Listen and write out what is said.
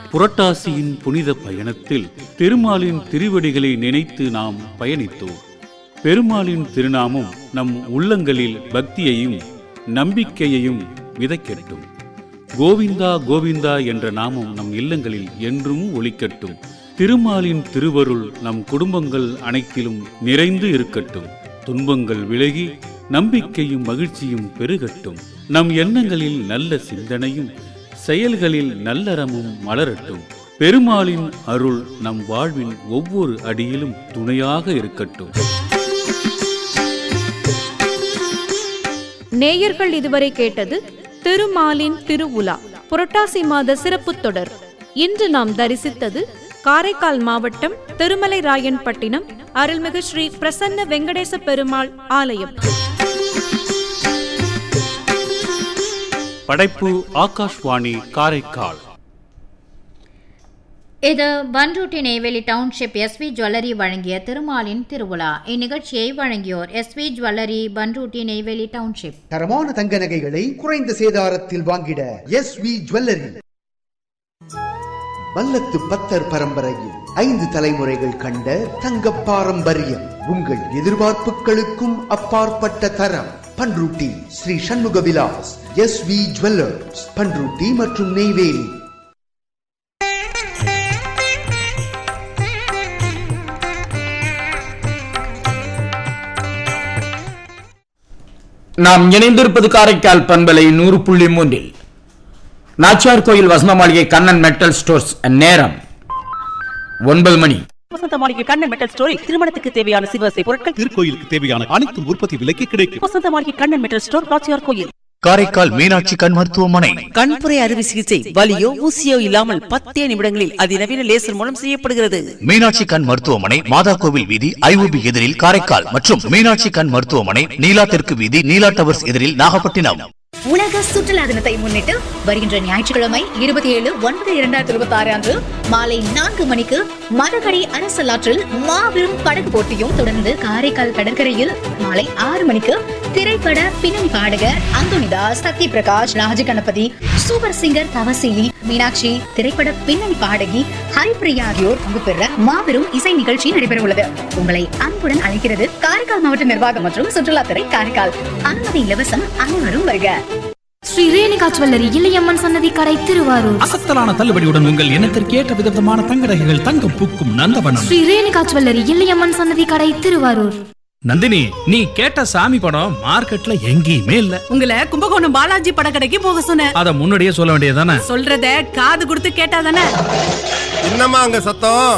புரட்டாசியின் புனித பயணத்தில் திருமாலின் திருவடிகளை நினைத்து நாம் பயணித்தோம் பெருமாளின் திருநாமம் நம் உள்ளங்களில் பக்தியையும் நம்பிக்கையையும் விதைக்கட்டும் கோவிந்தா கோவிந்தா என்ற நாமம் நம் இல்லங்களில் என்றும் ஒலிக்கட்டும் திருமாலின் திருவருள் நம் குடும்பங்கள் அனைத்திலும் நிறைந்து இருக்கட்டும் துன்பங்கள் விலகி நம்பிக்கையும் மகிழ்ச்சியும் பெருகட்டும் நம் எண்ணங்களில் நல்ல சிந்தனையும் செயல்களில் நல்லறமும் மலரட்டும் பெருமாளின் அருள் நம் வாழ்வின் ஒவ்வொரு அடியிலும் துணையாக இருக்கட்டும் நேயர்கள் இதுவரை கேட்டது திருமாலின் திருவுலா புரட்டாசி மாத சிறப்பு தொடர் இன்று நாம் தரிசித்தது காரைக்கால் மாவட்டம் திருமலை ராயன்பட்டினம் அருள்மிகு ஸ்ரீ பிரசன்ன வெங்கடேச பெருமாள் ஆலயம் படைப்பு ஆகாஷ்வாணி காரைக்கால் இது Panruti Neyveli township S V jewellery வழங்கிய திருமாலின் திருவிழா இந்நிகழ்ச்சியை வழங்கியோர் S V jewellery Panruti Neyveli township தரமான தங்க நகைகளை குறைந்த சேதாரத்தில் வாங்கிட எஸ் வி ஜுவல்லரி வல்லத்து பத்தர் பரம்பரையில் ஐந்து தலைமுறைகள் கண்ட தங்க பாரம்பரியம் உங்கள் எதிர்பார்ப்புகளுக்கும் அப்பாற்பட்ட தரம் Panruti Shri Shanmuga Vilas S V jewellers Panruti மற்றும் நெய்வேலி நாம் இணைந்திருப்பது காரைக்கால் பண்பலை நூறு புள்ளி மூன்றில் நாச்சியார் கோயில் வசந்த மாளிகை கண்ணன் மெட்டல் ஸ்டோர்ஸ் நேரம் ஒன்பது மணி வசந்த மாளிகை கண்ணன் மெட்டல் ஸ்டோரில் திருமணத்துக்கு தேவையான சிவசை பொருட்கள் திருக்கோயிலுக்கு தேவையான அனைத்தும் உற்பத்தி விலைக்கு கிடைக்கும் வசந்த மாளிகை கண்ணன் மெட்டல் ஸ்டோர் நாச்சியார் கோயில் காரைக்கால் மீனாட்சி கண் மருத்துவமனை கண்புரை அறுவை சிகிச்சை வலியோ ஊசியோ இல்லாமல் பத்தே நிமிடங்களில் அதிநவீன லேசர் மூலம் செய்யப்படுகிறது மீனாட்சி கண் மருத்துவமனை மாதா கோவில் வீதி ஐஓபி எதிரில் காரைக்கால் மற்றும் மீனாட்சி கண் மருத்துவமனை நீலா தெற்கு வீதி நீலா டவர்ஸ் எதிரில் நாகப்பட்டினம் உலக சுற்றுலா தினத்தை முன்னிட்டு வருகின்ற ஞாயிற்றுக்கிழமை இருபத்தி ஏழு ஒன்பது இரண்டாயிரத்தி இருபத்தி ஆறு அன்று மாலை நான்கு மணிக்கு மதகடி அரசலாற்றில் மாபெரும் படகு போட்டியும் தொடர்ந்து காரைக்கால் கடற்கரையில் மாலை ஆறு மணிக்கு திரைப்பட பின்னணி பாடகர் அந்தோனிதாஸ் சத்ய பிரகாஷ் ராஜ கணபதி சூப்பர் சிங்கர் தவசீலி மீனாட்சி திரைப்பட பின்னணி பாடகி ஹரிப்பிரியா ஆகியோர் பங்கு பெற மாபெரும் இசை நிகழ்ச்சி நடைபெற உள்ளது உங்களை அன்புடன் அழைக்கிறது காரைக்கால் மாவட்ட நிர்வாகம் மற்றும் சுற்றுலாத்துறை காரைக்கால் அனுமதி இலவசம் அனைவரும் வருக ஸ்ரீ ரேணுகா ஜுவல்லரி இளையம்மன் சன்னதி கடை திருவாரூர் அசத்தலான தள்ளுபடியுடன் உங்கள் இனத்திற்கு ஏற்ற விதமான தங்க நகைகள் தங்கம் பூக்கும் நந்தவனம் ஸ்ரீ ரேணுகா ஜுவல்லரி இளையம்மன் சன்னதி கடை திருவாரூர் நந்தினி நீ கேட்ட சாமி படம் மார்க்கெட்ல எங்கேயுமே இல்ல உங்களை கும்பகோணம் பாலாஜி படக்கடைக்கு போக சொன்னேன் அத முன்னாடியே சொல்ல வேண்டியதானே சொல்றத காது கொடுத்து கேட்டாதானே என்னம்மா அங்க சத்தம்